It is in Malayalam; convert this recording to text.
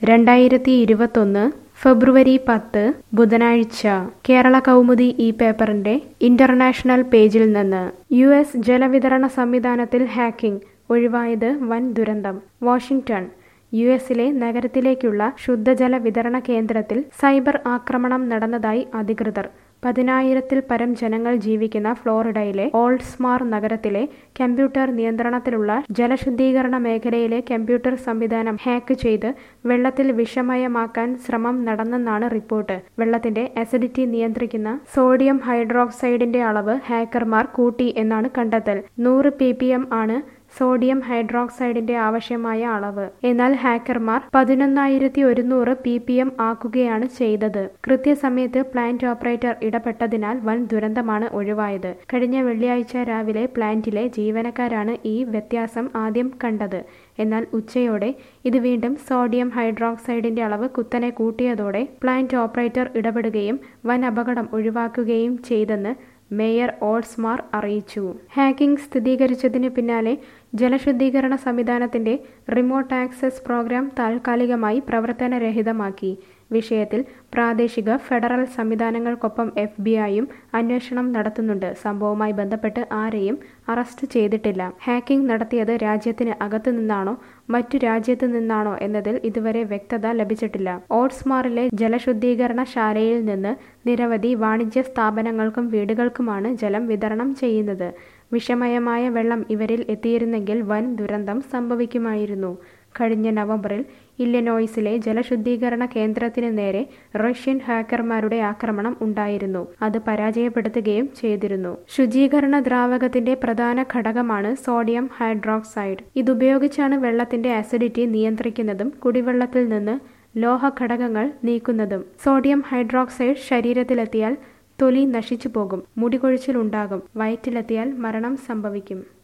രണ്ടായിരത്തി ഇരുപത്തൊന്ന് ഫെബ്രുവരി പത്ത് ബുധനാഴ്ച കേരള കൗമുദി ഈ പേപ്പറിന്റെ ഇന്റർനാഷണൽ പേജിൽ നിന്ന് യു എസ് ജലവിതരണ സംവിധാനത്തിൽ ഹാക്കിംഗ് ഒഴിവായത് വൻ ദുരന്തം വാഷിംഗ്ടൺ യു എസിലെ നഗരത്തിലേക്കുള്ള ശുദ്ധജല വിതരണ കേന്ദ്രത്തിൽ സൈബർ ആക്രമണം നടന്നതായി അധികൃതർ പതിനായിരത്തിൽ പരം ജനങ്ങൾ ജീവിക്കുന്ന ഫ്ലോറിഡയിലെ ഓൾഡ്സ്മാർ നഗരത്തിലെ കമ്പ്യൂട്ടർ നിയന്ത്രണത്തിലുള്ള ജലശുദ്ധീകരണ മേഖലയിലെ കമ്പ്യൂട്ടർ സംവിധാനം ഹാക്ക് ചെയ്ത് വെള്ളത്തിൽ വിഷമയമാക്കാൻ ശ്രമം നടന്നെന്നാണ് റിപ്പോർട്ട് വെള്ളത്തിന്റെ അസിഡിറ്റി നിയന്ത്രിക്കുന്ന സോഡിയം ഹൈഡ്രോക്സൈഡിന്റെ അളവ് ഹാക്കർമാർ കൂട്ടി എന്നാണ് കണ്ടെത്തൽ നൂറ് പി പി എം ആണ് സോഡിയം ഹൈഡ്രോക്സൈഡിന്റെ ആവശ്യമായ അളവ് എന്നാൽ ഹാക്കർമാർ പതിനൊന്നായിരത്തി ഒരുന്നൂറ് പി പി എം ആക്കുകയാണ് ചെയ്തത് കൃത്യസമയത്ത് പ്ലാന്റ് ഓപ്പറേറ്റർ ഇടപെട്ടതിനാൽ വൻ ദുരന്തമാണ് ഒഴിവായത് കഴിഞ്ഞ വെള്ളിയാഴ്ച രാവിലെ പ്ലാന്റിലെ ജീവനക്കാരാണ് ഈ വ്യത്യാസം ആദ്യം കണ്ടത് എന്നാൽ ഉച്ചയോടെ ഇത് വീണ്ടും സോഡിയം ഹൈഡ്രോക്സൈഡിന്റെ അളവ് കുത്തനെ കൂട്ടിയതോടെ പ്ലാന്റ് ഓപ്പറേറ്റർ ഇടപെടുകയും വൻ അപകടം ഒഴിവാക്കുകയും ചെയ്തെന്ന് മേയർ ഓൾസ്മാർ അറിയിച്ചു ഹാക്കിംഗ് സ്ഥിരീകരിച്ചതിന് പിന്നാലെ ജലശുദ്ധീകരണ സംവിധാനത്തിന്റെ റിമോട്ട് ആക്സസ് പ്രോഗ്രാം താൽക്കാലികമായി പ്രവർത്തനരഹിതമാക്കി വിഷയത്തിൽ പ്രാദേശിക ഫെഡറൽ സംവിധാനങ്ങൾക്കൊപ്പം എഫ് ബി ഐയും അന്വേഷണം നടത്തുന്നുണ്ട് സംഭവവുമായി ബന്ധപ്പെട്ട് ആരെയും അറസ്റ്റ് ചെയ്തിട്ടില്ല ഹാക്കിംഗ് നടത്തിയത് രാജ്യത്തിന് അകത്തു നിന്നാണോ മറ്റു രാജ്യത്തു നിന്നാണോ എന്നതിൽ ഇതുവരെ വ്യക്തത ലഭിച്ചിട്ടില്ല ഓട്സ്മാറിലെ ജലശുദ്ധീകരണ ശാലയിൽ നിന്ന് നിരവധി വാണിജ്യ സ്ഥാപനങ്ങൾക്കും വീടുകൾക്കുമാണ് ജലം വിതരണം ചെയ്യുന്നത് വിഷമയമായ വെള്ളം ഇവരിൽ എത്തിയിരുന്നെങ്കിൽ വൻ ദുരന്തം സംഭവിക്കുമായിരുന്നു കഴിഞ്ഞ നവംബറിൽ ഇല്ലനോയ്സിലെ ജലശുദ്ധീകരണ കേന്ദ്രത്തിന് നേരെ റഷ്യൻ ഹാക്കർമാരുടെ ആക്രമണം ഉണ്ടായിരുന്നു അത് പരാജയപ്പെടുത്തുകയും ചെയ്തിരുന്നു ശുചീകരണ ദ്രാവകത്തിന്റെ പ്രധാന ഘടകമാണ് സോഡിയം ഹൈഡ്രോക്സൈഡ് ഇതുപയോഗിച്ചാണ് വെള്ളത്തിന്റെ അസിഡിറ്റി നിയന്ത്രിക്കുന്നതും കുടിവെള്ളത്തിൽ നിന്ന് ലോഹ ഘടകങ്ങൾ നീക്കുന്നതും സോഡിയം ഹൈഡ്രോക്സൈഡ് ശരീരത്തിലെത്തിയാൽ തൊലി നശിച്ചു പോകും മുടികൊഴിച്ചിലുണ്ടാകും വയറ്റിലെത്തിയാൽ മരണം സംഭവിക്കും